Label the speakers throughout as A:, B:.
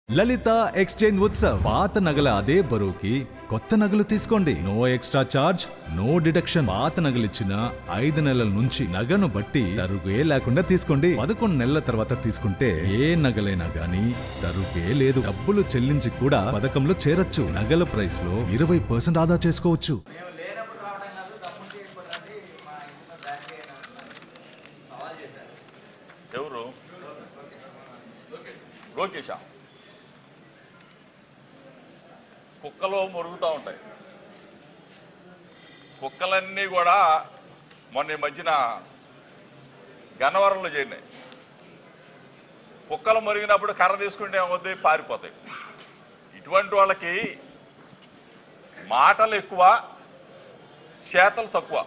A: లలిత exchange Utsav పాత నగల అదే బరువుకి కొత్త నగలు తీసుకోండి no extra charge no deduction పాత నగలిచ్చిన ఐదు నెలల నుంచి నగను బట్టి తరుగే లేకుండా తీసుకోండి పదకొండు నెలల తర్వాత తీసుకుంటే ఏ నగలైనా గానీ తరుగే లేదు డబ్బులు చెల్లించి కూడా పథకంలో చేరొచ్చు నగల ప్రైస్ లో ఇరవై పర్సెంట్ ఆదా చేసుకోవచ్చు
B: మేము లేనప్పుడు రావడం కాదు తమ్ముడు చేయకపోతే మా ఇంట్లో బ్యాంక్ సవాల్ చేశారు
C: ఎవరు లోకేషా కుక్కలు మురుగుతూ ఉంటాయి కుక్కలన్నీ కూడా మొన్న ఈ మధ్యన గన్నవరంలో చేరినాయి కుక్కలు మురిగినప్పుడు కర్ర తీసుకుంటే ఏమవుతాయి పారిపోతాయి ఇటువంటి వాళ్ళకి మాటలు ఎక్కువ చేతలు తక్కువ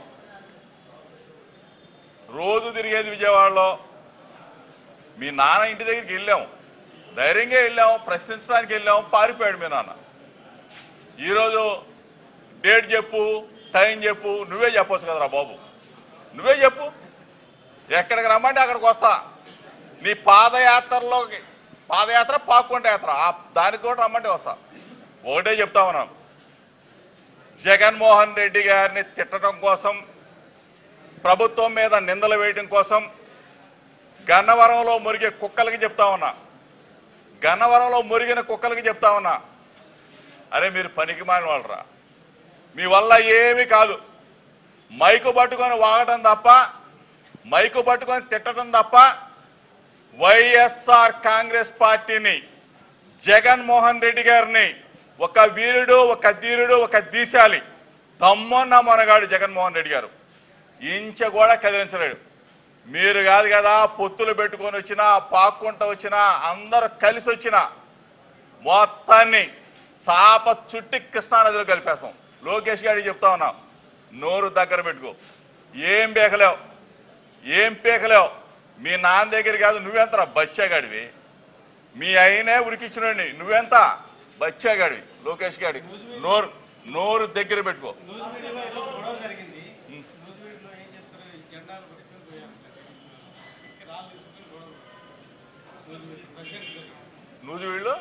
C: రోజు తిరిగేది విజయవాడలో మీ నాన్న ఇంటి దగ్గరికి వెళ్ళాం ధైర్యంగా వెళ్ళాం ప్రశ్నించడానికి వెళ్ళాం పారిపోయాడు మీ నాన్న ఈరోజు డేట్ చెప్పు టైం చెప్పు నువ్వే చెప్పొచ్చు కదరా బాబు నువ్వే చెప్పు ఎక్కడికి రమ్మంటే అక్కడికి వస్తా నీ పాదయాత్రలోకి పాదయాత్ర పాకుంట యాత్ర ఆ దానికి కూడా రమ్మంటే వస్తా ఒకటే చెప్తా ఉన్నాను జగన్మోహన్ రెడ్డి గారిని తిట్టడం కోసం ప్రభుత్వం మీద నిందలు వేయడం కోసం గన్నవరంలో మురిగే కుక్కలకి చెప్తా ఉన్నా గన్నవరంలో మురిగిన కుక్కలకి చెప్తా ఉన్నా అరే మీరు పనికి మాని వాళ్ళరా మీ వల్ల ఏమీ కాదు మైకు పట్టుకొని వాగటం తప్ప మైకు పట్టుకొని తిట్టడం తప్ప వైఎస్ఆర్ కాంగ్రెస్ పార్టీని జగన్మోహన్ రెడ్డి గారిని ఒక వీరుడు ఒక ధీరుడు ఒక దీశాలి తమ్మన్న మనగాడు జగన్మోహన్ రెడ్డి గారు ఇంచ కూడా కదిలించలేడు మీరు కాదు కదా పొత్తులు పెట్టుకొని వచ్చినా పాక్కుంటూ వచ్చినా అందరూ కలిసి వచ్చినా మొత్తాన్ని చాప చుట్టి కృష్ణానదిలో కలిపేస్తాం లోకేష్ గారికి చెప్తా ఉన్నాం నోరు దగ్గర పెట్టుకో ఏం పీకలేవు ఏం పీకలేవు మీ నాన్న దగ్గర కాదు నువ్వెంతరా బచ్చాగాడివి మీ అయినే ఉరికిచ్చినండి నువ్వెంత బచ్చాగాడివి లోకేష్ గాడి నోరు నోరు దగ్గర పెట్టుకో
D: గొడవ జరిగింది నూజివీడులో ఏం చేస్తారు ఈ జెండాలు పట్టుకొని పోయారు ఇక్కడ రాళ్ళు తీసుకొని గొడవ నూజివీడు ప్రెసిడెంట్ దగ్గర.
C: నువ్వు వీళ్ళు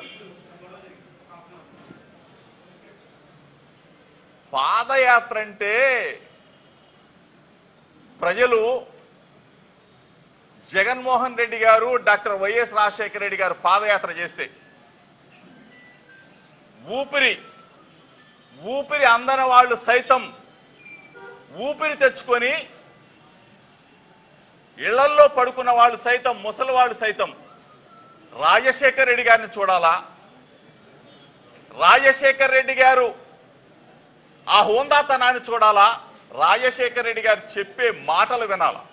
C: పాదయాత్ర అంటే ప్రజలు జగన్మోహన్ రెడ్డి గారు డాక్టర్ వైఎస్ రాజశేఖర రెడ్డి గారు పాదయాత్ర చేస్తే ఊపిరి ఊపిరి అందని వాళ్ళు సైతం ఊపిరి తెచ్చుకొని ఇళ్లల్లో పడుకున్న వాళ్ళు సైతం ముసలి వాళ్ళు సైతం రాజశేఖర్ రెడ్డి గారిని చూడాలా రాజశేఖర్ రెడ్డి గారు ఆ హోందాతనాన్ని చూడాలా రాజశేఖర్ రెడ్డి గారు చెప్పే మాటలు వినాలా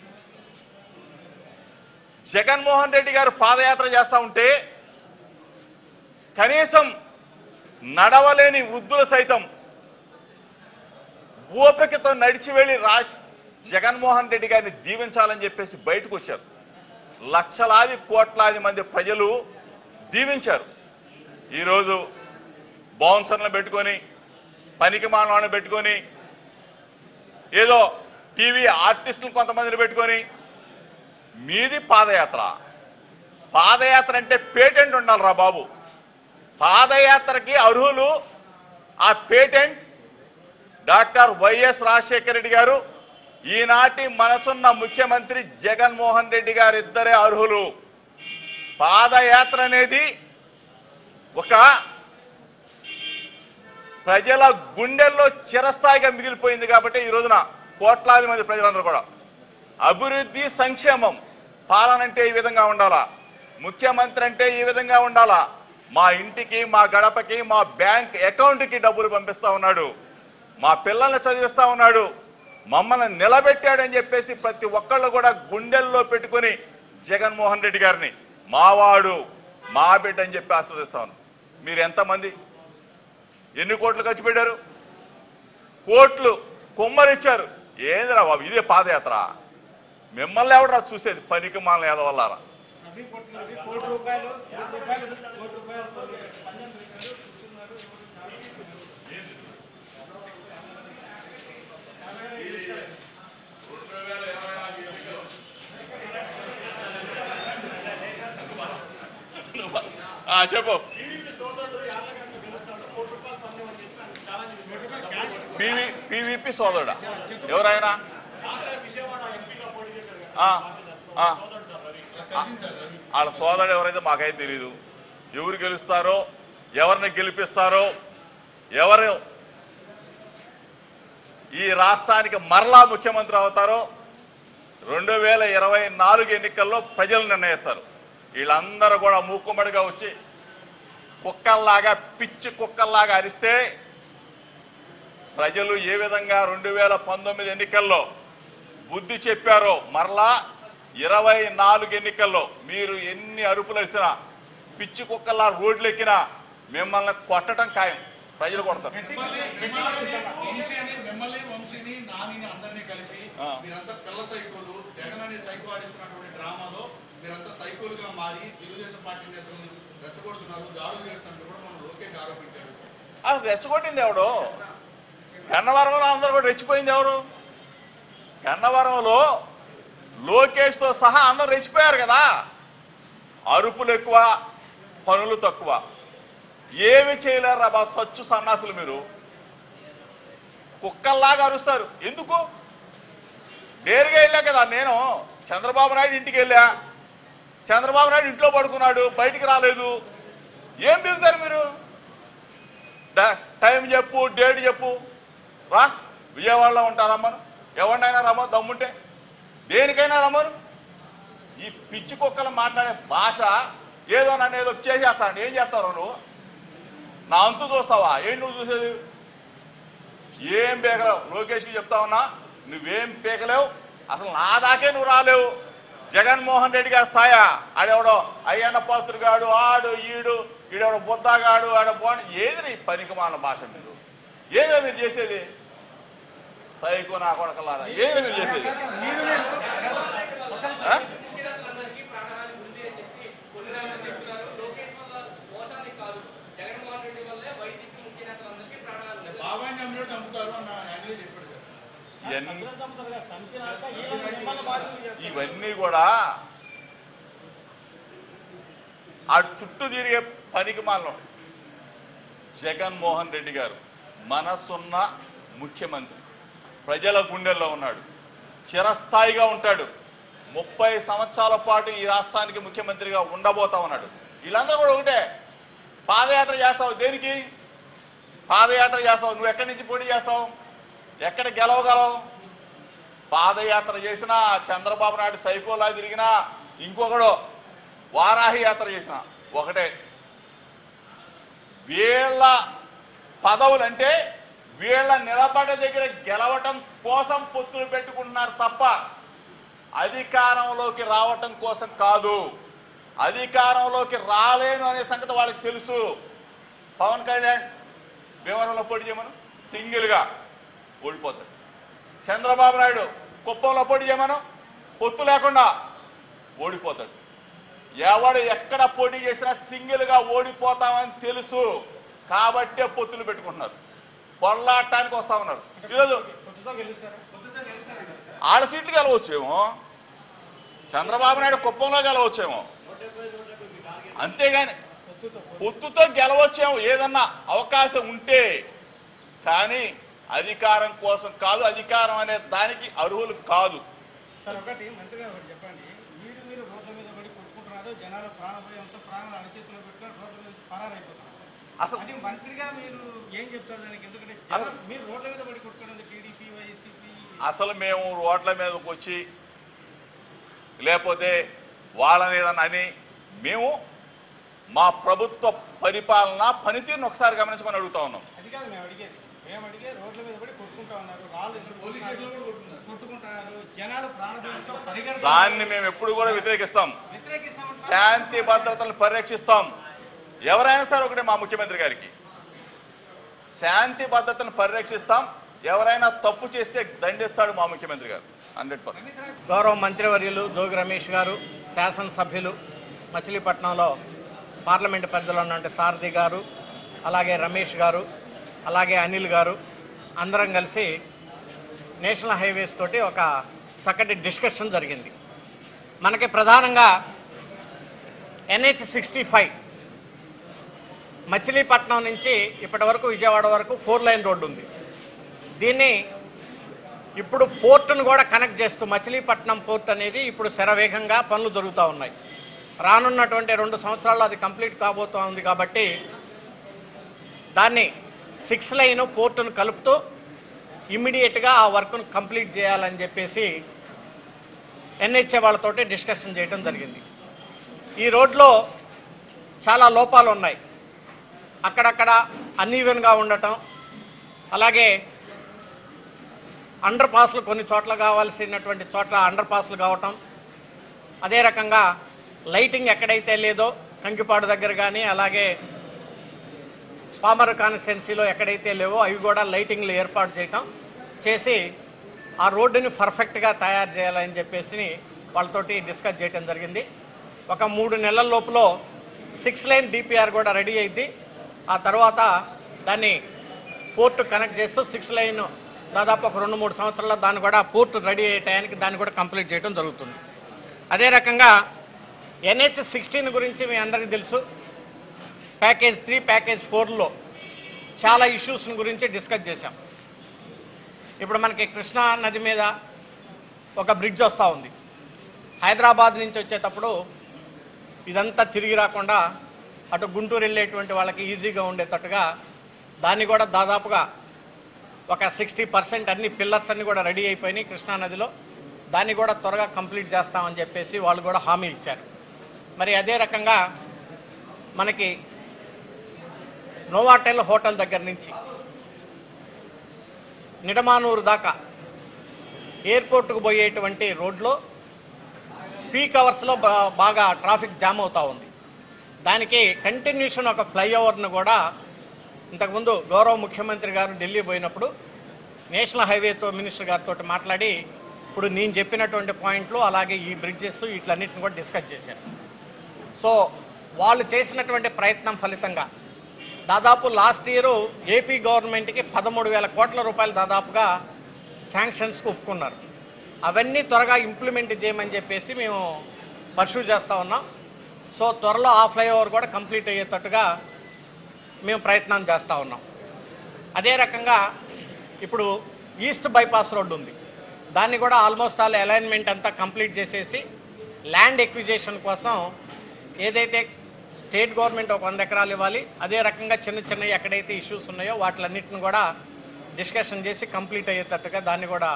C: జగన్మోహన్ రెడ్డి గారు పాదయాత్ర చేస్తా ఉంటే కనీసం నడవలేని వృద్ధులు సైతం ఓపికతో నడిచి వెళ్ళి రా జగన్మోహన్ రెడ్డి గారిని దీవించాలని చెప్పేసి బయటకు వచ్చారు లక్షలాది కోట్లాది మంది ప్రజలు దీవించారు ఈరోజు బౌన్సర్లను పెట్టుకొని పనికి మానవాళ్ళని పెట్టుకొని ఏదో టీవీ ఆర్టిస్టులు కొంతమందిని పెట్టుకొని మీది పాదయాత్ర పాదయాత్ర అంటే పేటెంట్ ఉండాలిరా బాబు పాదయాత్రకి అర్హులు ఆ patent doctor Y S Rajasekhara Reddy గారు ఈనాటి మనసున్న ముఖ్యమంత్రి జగన్మోహన్ రెడ్డి గారు ఇద్దరే అర్హులు పాదయాత్ర అనేది ఒక ప్రజల గుండెల్లో చిరస్థాయిగా మిగిలిపోయింది కాబట్టి ఈ రోజున కోట్లాది మంది ప్రజలందరూ కూడా అభివృద్ధి సంక్షేమం పాలన అంటే ఈ విధంగా ఉండాలా ముఖ్యమంత్రి అంటే ఈ విధంగా ఉండాలా మా ఇంటికి మా గడపకి మా బ్యాంక్ అకౌంట్కి డబ్బులు పంపిస్తా ఉన్నాడు మా పిల్లల్ని చదివిస్తా ఉన్నాడు మమ్మల్ని నిలబెట్టాడని చెప్పేసి ప్రతి ఒక్కళ్ళు కూడా గుండెల్లో పెట్టుకొని జగన్మోహన్ రెడ్డి గారిని మావాడు మా బిడ్డ అని చెప్పి ఆశీర్వదిస్తా ఉన్నాం మీరు ఎంతమంది ఎన్ని కోట్లు ఖర్చు పెట్టారు కోట్లు కొమ్మరిచ్చారు ఏందిరా బాబు ఇదే పాదయాత్ర మిమ్మల్ని ఎవడరా చూసేది పనికి మాల ఎదవల్లారా
D: అవి కోట్లు అవి కోటి రూపాయలు కోటి రూపాయలు కోటి రూపాయలు పంజం పెట్టారు కూర్చున్నారు
C: ఆ, ఆ, చెప్పు పివి పివిపి సోదరుడా ఎవరైనా ఆ, ఆ. ఆ, వాళ్ళ సోదరుడు ఎవరైతే మాకైతే తెలియదు ఎవరు గెలుస్తారో ఎవరిని గెలిపిస్తారో ఎవరు ఈ రాష్ట్రానికి మరలా ముఖ్యమంత్రి అవుతారో రెండు వేల ఇరవై నాలుగు ఎన్నికల్లో ప్రజలు నిర్ణయిస్తారు వీళ్ళందరూ కూడా మూకుమ్మడిగా వచ్చి కుక్కల్లాగా పిచ్చి కుక్కల్లాగా అరిస్తే ప్రజలు ఏ విధంగా రెండు వేల పంతొమ్మిది ఎన్నికల్లో బుద్ధి చెప్పారో మరలా ఇరవై నాలుగు ఎన్నికల్లో మీరు ఎన్ని అరుపులు అరిసినా పిచ్చి కుక్కల్లా రోడ్లు ఎక్కినా మిమ్మల్ని కొట్టడం ఖాయం ప్రజలు కొడతారు
E: వంశీని మిమ్మల్ని వంశీని నానిని అందరినీ కలిసి
C: ఆ.
E: మీరంతా పిల్ల సైకోలు జగన్ అనే సైకో ఆడిస్తున్నటువంటి డ్రామాలో మీరంతా సైకోలుగా మారి తెలుగుదేశం పార్టీ నేతలను రెచ్చగొడుతున్నారు దాడులు చేస్తున్నట్టు కూడా మనం లోకేష్ ఆరోపించారు
C: అసలు రెచ్చగొట్టింది ఎవడు గన్నవరంలో అందరూ కూడా రెచ్చిపోయింది ఎవరు గన్నవరంలో లోకేష్తో సహా అందరూ రెచ్చిపోయారు కదా అరుపులు ఎక్కువ పనులు తక్కువ ఏమి చేయలేరు రా బాబు సచ్చు సన్నాసులు మీరు కుక్కల్లాగా అరుస్తారు ఎందుకు నేరుగా వెళ్ళా కదా నేను చంద్రబాబు నాయుడు ఇంటికి వెళ్ళా చంద్రబాబు నాయుడు ఇంట్లో పడుకున్నాడు బయటికి రాలేదు ఏం దిగుతారు మీరు డా- టైం చెప్పు డేట్ చెప్పు రా విజయవాడలో ఉంటారమ్మను ఎవరినైనా రమ్మ దమ్ముంటే దేనికైనా రమ్మను ఈ పిచ్చి కుక్కలు మాట్లాడే భాష ఏదో నన్ను ఏదో చేసేస్తాను ఏం చేస్తావు నువ్వు నా అంతు చూస్తావా ఏం నువ్వు చూసేది ఏం పీకలేవు లోకేష్కి చెప్తా ఉన్నా నువ్వేం పీకలేవు అసలు నా దాకే నువ్వు రాలేవు జగన్మోహన్ రెడ్డి గారి స్థాయా ఆడెవడో అయ్యన్న పాత్రుగాడు ఆడు ఈడు ఈడెవడో బుద్ధగాడు ఆడ బోన్ ఏది నీ పనికిమాల భాష మీరు ఏదో మీరు చేసేది సైకో నా కొడకలారా ఏది మీరు చేసేది ఆ?
B: ముఖ్యమంత్రులందరికీ ప్రాణహాని ఉంది అని చెప్పి కొన్ని మంది చెప్తున్నారు లోకేష్ వల్ల మోసానికి కాదు జగన్మోహన్ రెడ్డి వల్లే వైసీపీ ముఖ్య నేతలందరికీ ప్రాణహాని ఉంది
E: బాబాయ్ నమ్మినట్టు చంపుతారు అన్న యాంగిల్ చెప్పాడు సార్
C: ఇవన్నీ ఇవన్నీ కూడా ఆ చుట్టూ తిరిగే పనికి మాలం జగన్మోహన్ రెడ్డి గారు మనసున్న ముఖ్యమంత్రి ప్రజల గుండెల్లో ఉన్నాడు చిరస్థాయిగా ఉంటాడు ముప్పై సంవత్సరాల పాటు ఈ రాష్ట్రానికి ముఖ్యమంత్రిగా ఉండబోతా ఉన్నాడు వీళ్ళందరూ కూడా ఒకటే పాదయాత్ర చేస్తావు దేనికి పాదయాత్ర చేస్తావు నువ్వు ఎక్కడి నుంచి పోటీ చేస్తావు ఎక్కడ గెలవగలవు పాదయాత్ర చేసినా చంద్రబాబు నాయుడు సైకోలా తిరిగినా ఇంకొకడు వారాహి యాత్ర చేసిన ఒకటే వీళ్ళ పదవులంటే వీళ్ళ నిలబడ దగ్గర గెలవటం కోసం పొత్తులు పెట్టుకుంటున్నారు తప్ప అధికారంలోకి రావటం కోసం కాదు అధికారంలోకి రాలేను అనే సంగతి వాళ్ళకి తెలుసు పవన్ కళ్యాణ్ భీమవరంలో పోటీ చేయమను సింగిల్గా ఓడిపోతాడు చంద్రబాబు నాయుడు కుప్పంలో పోటీ చేయమను పొత్తు లేకుండా ఓడిపోతాడు ఎవడు ఎక్కడ పోటీ చేసినా సింగిల్గా ఓడిపోతామని తెలుసు కాబట్టే పొత్తులు పెట్టుకుంటున్నారు పొల్లాటానికి వస్తా ఉన్నారు ఈరోజు
D: పొత్తుతో గెలుస్తారా పొత్తుతో గెలుస్తారంటారు సార్
C: ఆడ సీట్లు గెలవచ్చేమో చంద్రబాబు నాయుడు కుప్పంలో గెలవచ్చేమో అంతేగాని
D: పొత్తుతో
C: పొత్తుతో గెలవచ్చేమో ఏదన్నా అవకాశం ఉంటే కానీ అధికారం కోసం కాదు అధికారం అనే దానికి అర్హులు కాదు
D: సార్ ఒకటి మంత్రి గారు ఒకటి చెప్పండి మీరు మీరు రోడ్ల మీద పడి కొట్టుకుంటున్నారు జనాలు ప్రాణభయంతో ప్రాణాలు అణచిత్తులో పెట్టుకొని రోడ్ల మీద పరారైపోతున్నారు
C: అసలు
D: అది మంత్రిగా మీరు ఏం చెప్తారు దానికి ఎందుకంటే జనం మీరు రోడ్ల మీద పడి కొట్టుకోవడం టీడీపీ వైసీపీ
C: అసలు మేము రోడ్ల మీదకి వచ్చి లేకపోతే వాళ్ళని ఏదన్నా అని మేము మా ప్రభుత్వ పరిపాలన పనితీరును ఒకసారి గమనించమని అడుగుతా ఉన్నాం
D: అది కాదు మేము అడిగేది మేము అడిగే రోడ్ల మీద పడి కొట్టుకుంటా ఉన్నారు రాళ్ళు ఇసురు
E: పోలీస్ స్టేషన్లో కూడా కొట్టుకున్నారు.
D: కొట్టుకుంటున్నారు జనాలు ప్రాణభయంతో పరిగెడతారు
C: దాన్ని మేము ఎప్పుడు కూడా వ్యతిరేకిస్తాం
D: వ్యతిరేకిస్తామంటున్నారు.
C: శాంతి భద్రతలను పరిరక్షిస్తాం ఎవరైనా సరే ఒకటే మా ముఖ్యమంత్రి గారికి శాంతి భద్రతను పరిరక్షిస్తాం ఎవరైనా తప్పు చేస్తే దండిస్తాడు మా ముఖ్యమంత్రి గారు హండ్రెడ్ పర్సెంట్
F: గౌరవ మంత్రివర్యులు జోగి రమేష్ గారు శాసనసభ్యులు మచిలీపట్నంలో పార్లమెంటు పరిధిలో ఉన్నటువంటి సారథి గారు అలాగే రమేష్ గారు అలాగే అనిల్ గారు అందరం కలిసి నేషనల్ హైవేస్ తోటి ఒక చక్కటి డిస్కషన్ జరిగింది మనకి ప్రధానంగా ఎన్హెచ్ సిక్స్టీ ఫైవ్ మచిలీపట్నం నుంచి ఇప్పటి వరకు విజయవాడ వరకు ఫోర్ లైన్ రోడ్డు ఉంది దీన్ని ఇప్పుడు పోర్టును కూడా కనెక్ట్ చేస్తూ మచిలీపట్నం పోర్ట్ అనేది ఇప్పుడు శరవేగంగా పనులు జరుగుతూ ఉన్నాయి రానున్నటువంటి రెండు సంవత్సరాల్లో అది కంప్లీట్ కాబోతూ ఉంది కాబట్టి దాన్ని సిక్స్ లైన్ పోర్టును కలుపుతూ ఇమ్మీడియట్గా ఆ వర్క్ను కంప్లీట్ చేయాలని చెప్పేసి ఎన్హెచ్ఏ వాళ్ళతోటి డిస్కషన్ చేయడం జరిగింది ఈ రోడ్లో చాలా లోపాలు ఉన్నాయి అక్కడక్కడ అన్ఈవెన్గా ఉండటం అలాగే అండర్ పాస్లు కొన్ని చోట్ల కావాల్సినటువంటి చోట్ల అండర్ పాస్లు కావటం అదే రకంగా లైటింగ్ ఎక్కడైతే లేదో కంకిపాడు దగ్గర కానీ అలాగే పామర్ కాన్స్టిట్యున్సీలో ఎక్కడైతే లేవో అవి కూడా లైటింగ్లు ఏర్పాటు చేయటం చేసి ఆ రోడ్డుని పర్ఫెక్ట్గా తయారు చేయాలని చెప్పేసి వాళ్ళతోటి డిస్కస్ చేయటం జరిగింది ఒక మూడు నెలల లోపల సిక్స్ లైన్ డిపిఆర్ కూడా రెడీ అయింది ఆ తర్వాత దాన్ని పోర్టు కనెక్ట్ చేస్తూ సిక్స్ లైన్ దాదాపు ఒక రెండు మూడు సంవత్సరాల్లో దాన్ని కూడా పోర్టు రెడీ అయ్యే టయానికి దాన్ని కూడా కంప్లీట్ చేయడం జరుగుతుంది అదే రకంగా ఎన్హెచ్ సిక్స్టీన్ గురించి మీ అందరికీ తెలుసు ప్యాకేజ్ త్రీ ప్యాకేజ్ ఫోర్లో చాలా ఇష్యూస్ గురించి డిస్కస్ చేశాం ఇప్పుడు మనకి కృష్ణా నది మీద ఒక బ్రిడ్జ్ వస్తూ ఉంది హైదరాబాద్ నుంచి వచ్చేటప్పుడు ఇదంతా తిరిగి రాకుండా అటు గుంటూరు వెళ్ళేటువంటి వాళ్ళకి ఈజీగా ఉండేటట్టుగా దాన్ని కూడా దాదాపుగా ఒక సిక్స్టీ పర్సెంట్ అన్ని పిల్లర్స్ అన్ని కూడా రెడీ అయిపోయినాయి కృష్ణా నదిలో దాన్ని కూడా త్వరగా కంప్లీట్ చేస్తామని చెప్పేసి వాళ్ళు కూడా హామీ ఇచ్చారు మరి అదే రకంగా మనకి నోవాటెల్ హోటల్ దగ్గర నుంచి నిడమానూరు దాకా ఎయిర్పోర్ట్కు పోయేటువంటి రోడ్లో పీక్ అవర్స్లో బా- బాగా ట్రాఫిక్ జామ్ అవుతూ ఉంది దానికి కంటిన్యూషన్ ఒక ఫ్లైఓవర్ను కూడా ఇంతకుముందు గౌరవ ముఖ్యమంత్రి గారు ఢిల్లీ పోయినప్పుడు నేషనల్ హైవేతో మినిస్టర్ గారితో మాట్లాడి ఇప్పుడు నేను చెప్పినటువంటి పాయింట్లు అలాగే ఈ బ్రిడ్జెస్ వీటిలన్నిటిని కూడా డిస్కస్ చేశారు సో వాళ్ళు చేసినటువంటి ప్రయత్నం ఫలితంగా దాదాపు లాస్ట్ ఇయర్ ఏపీ గవర్నమెంట్కి పదమూడు వేల కోట్ల రూపాయలు దాదాపుగా శాంక్షన్స్కి ఒప్పుకున్నారు అవన్నీ త్వరగా ఇంప్లిమెంట్ చేయమని చెప్పేసి మేము పర్సూ చేస్తూ ఉన్నాం సో త్వరలో ఆ ఫ్లైఓవర్ కూడా కంప్లీట్ అయ్యేటట్టుగా మేము ప్రయత్నం చేస్తూ ఉన్నాం అదే రకంగా ఇప్పుడు ఈస్ట్ బైపాస్ రోడ్డు ఉంది దాన్ని కూడా ఆల్మోస్ట్ ఆల్ అలైన్మెంట్ అంతా కంప్లీట్ చేసేసి ల్యాండ్ ఎక్విజేషన్ కోసం ఏదైతే స్టేట్ గవర్నమెంట్ ఒక వంద ఎకరాలు ఇవ్వాలి అదే రకంగా చిన్న చిన్నవి ఎక్కడైతే ఇష్యూస్ ఉన్నాయో వాటిలన్నిటిని కూడా డిస్కషన్ చేసి కంప్లీట్ అయ్యేటట్టుగా దాన్ని కూడా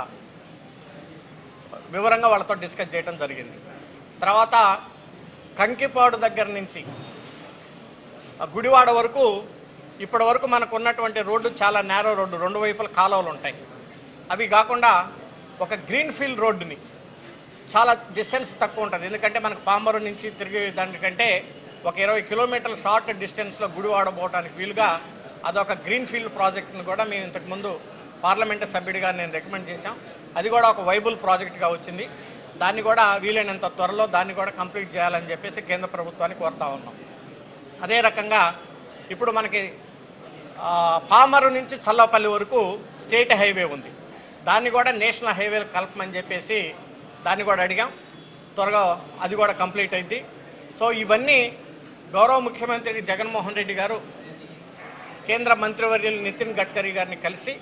F: వివరంగా వాళ్ళతో డిస్కస్ చేయడం జరిగింది తర్వాత కంకిపాడు దగ్గర నుంచి ఆ గుడివాడ వరకు ఇప్పటి వరకు మనకు ఉన్నటువంటి రోడ్డు చాలా నేరో రోడ్డు రెండు వైపుల కాలువలు ఉంటాయి అవి కాకుండా ఒక గ్రీన్ ఫీల్డ్ రోడ్డుని చాలా డిస్టెన్స్ తక్కువ ఉంటుంది ఎందుకంటే మనకు పామరు నుంచి తిరిగే దానికంటే ఒక ఇరవై కిలోమీటర్ల షార్ట్ డిస్టెన్స్లో గుడివాడ పోవడానికి వీలుగా అదొక గ్రీన్ ఫీల్డ్ ప్రాజెక్ట్ను కూడా మేము ఇంతకుముందు పార్లమెంటు సభ్యుడిగా నేను రికమెండ్ చేశాం అది కూడా ఒక వైబుల్ ప్రాజెక్ట్గా వచ్చింది దాన్ని కూడా వీలైనంత త్వరలో దాన్ని కూడా కంప్లీట్ చేయాలని చెప్పేసి కేంద్ర ప్రభుత్వాన్ని కోరుతా ఉన్నాం అదే రకంగా ఇప్పుడు మనకి ఆ, పామరు నుంచి చల్లపల్లి వరకు స్టేట్ హైవే ఉంది దాన్ని కూడా నేషనల్ హైవేలు కలపమని చెప్పేసి దాన్ని కూడా అడిగాం త్వరగా అది కూడా కంప్లీట్ అయింది సో ఇవన్నీ గౌరవ ముఖ్యమంత్రి జగన్మోహన్ రెడ్డి గారు కేంద్ర మంత్రివర్యులు నితిన్ గడ్కరీ గారిని కలిసి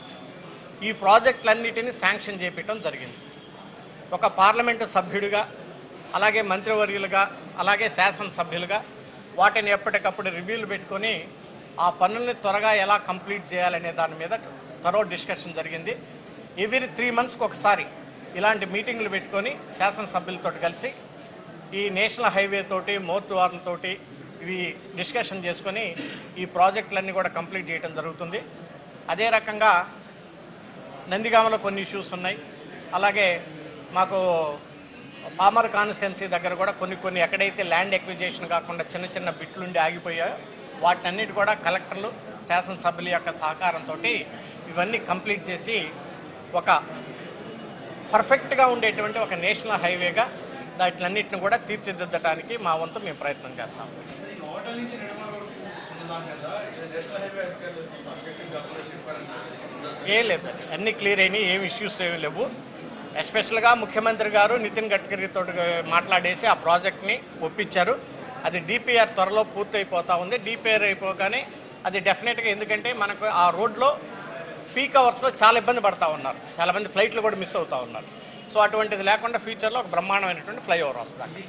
F: ఈ ప్రాజెక్టులన్నిటిని శాంక్షన్ చేపించడం జరిగింది ఒక పార్లమెంటు సభ్యుడిగా అలాగే మంత్రివర్యులుగా అలాగే శాసనసభ్యులుగా వాటిని ఎప్పటికప్పుడు రివ్యూలు పెట్టుకొని ఆ పనుల్ని త్వరగా ఎలా కంప్లీట్ చేయాలనే దాని మీద త్వరో డిస్కషన్ జరిగింది ఎవ్రీ త్రీ మంత్స్కి ఒకసారి ఇలాంటి మీటింగ్లు పెట్టుకొని శాసనసభ్యులతో కలిసి ఈ నేషనల్ హైవే తోటి మోర్టు వార్లతోటి ఇవి డిస్కషన్ చేసుకొని ఈ ప్రాజెక్టులన్నీ కూడా కంప్లీట్ చేయడం జరుగుతుంది అదే రకంగా నందిగామలో కొన్ని ఇష్యూస్ ఉన్నాయి అలాగే మాకు పామర్ కాన్స్టిట్యున్సీ దగ్గర కూడా కొన్ని కొన్ని ఎక్కడైతే ల్యాండ్ ఎక్విజేషన్ కాకుండా చిన్న చిన్న బిట్లుండి ఆగిపోయాయో వాటినన్నిటి కూడా కలెక్టర్లు శాసనసభ్యుల యొక్క సహకారంతో ఇవన్నీ కంప్లీట్ చేసి ఒక పర్ఫెక్ట్గా ఉండేటువంటి ఒక నేషనల్ హైవేగా వాటిలన్నిటిని కూడా తీర్చిదిద్దడానికి మా వంతు మేము ప్రయత్నం చేస్తాం
E: హోటల్ నుంచి నిర్మాణం వరకు ఉన్నాం కదా ఇది నేషనల్ హైవే అధికారులు మార్కెటింగ్ అప్రోచ్ చెప్పారంటే
F: ఏం లేదు అన్నీ క్లియర్ అయినాయి ఏం ఇష్యూస్ ఏమి లేవు ఎస్పెషల్గా ముఖ్యమంత్రి గారు నితిన్ గడ్కరీతో మాట్లాడేసి ఆ ప్రాజెక్ట్ని ఒప్పించారు అది డిపిఆర్ త్వరలో పూర్తి అయిపోతూ ఉంది డిపిఆర్ అయిపోగానే అది డెఫినెట్గా ఎందుకంటే మనకు ఆ రోడ్లో పీక్ అవర్స్లో చాలా ఇబ్బంది పడతా ఉన్నారు చాలా మంది ఫ్లైట్లు కూడా మిస్ అవుతూ ఉన్నారు సో అటువంటిది లేకుండా ఫ్యూచర్లో ఒక బ్రహ్మాండమైనటువంటి ఫ్లైఓవర్ వస్తుంది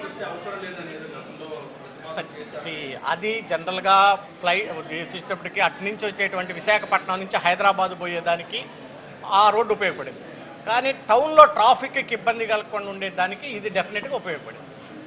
F: సరే, see, అది జనరల్గా ఫ్లై వచ్చేటప్పటికి అటు నుంచి వచ్చేటువంటి విశాఖపట్నం నుంచి హైదరాబాద్ పోయేదానికి ఆ రోడ్డు ఉపయోగపడింది కానీ టౌన్లో ట్రాఫిక్కి ఇబ్బంది కలగకుండా ఉండేదానికి ఇది డెఫినెట్గా ఉపయోగపడింది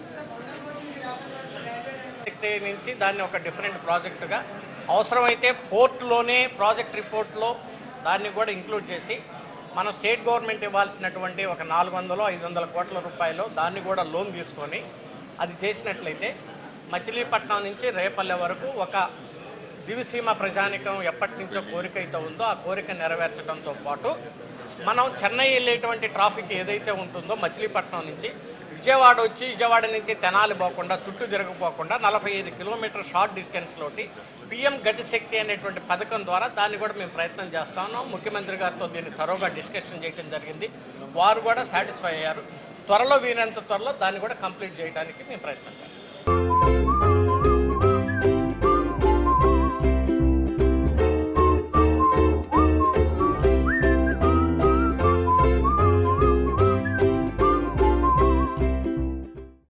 F: శక్తి నుంచి దాన్ని ఒక డిఫరెంట్ ప్రాజెక్టుగా అవసరమైతే పోర్టులోనే ప్రాజెక్ట్ రిపోర్ట్లో దాన్ని కూడా ఇంక్లూడ్ చేసి మన స్టేట్ గవర్నమెంట్ ఇవ్వాల్సినటువంటి ఒక నాలుగు వందలు ఐదు వందల కోట్ల రూపాయలు దాన్ని కూడా లోన్ తీసుకొని అది చేసినట్లయితే మచిలీపట్నం నుంచి రేపల్లె వరకు ఒక దివిసీమ ప్రజానికం ఎప్పటి నుంచో కోరిక అయితే ఉందో ఆ కోరిక నెరవేర్చడంతో పాటు మనం చెన్నై వెళ్ళేటువంటి ట్రాఫిక్ ఏదైతే ఉంటుందో మచిలీపట్నం నుంచి విజయవాడ వచ్చి విజయవాడ నుంచి తెనాలి పోకుండా చుట్టూ తిరగపోకుండా నలభై ఐదు కిలోమీటర్ షార్ట్ డిస్టెన్స్లోటి పిఎం గతిశక్తి అనేటువంటి పథకం ద్వారా దాన్ని కూడా మేము ప్రయత్నం చేస్తా ఉన్నాం ముఖ్యమంత్రి గారితో దీన్ని త్వరగా డిస్కషన్ చేయడం జరిగింది వారు కూడా సాటిస్ఫై అయ్యారు త్వరలో వీరంత త్వరలో దాన్ని కూడా కంప్లీట్ చేయడానికి మేము ప్రయత్నం చేస్తాం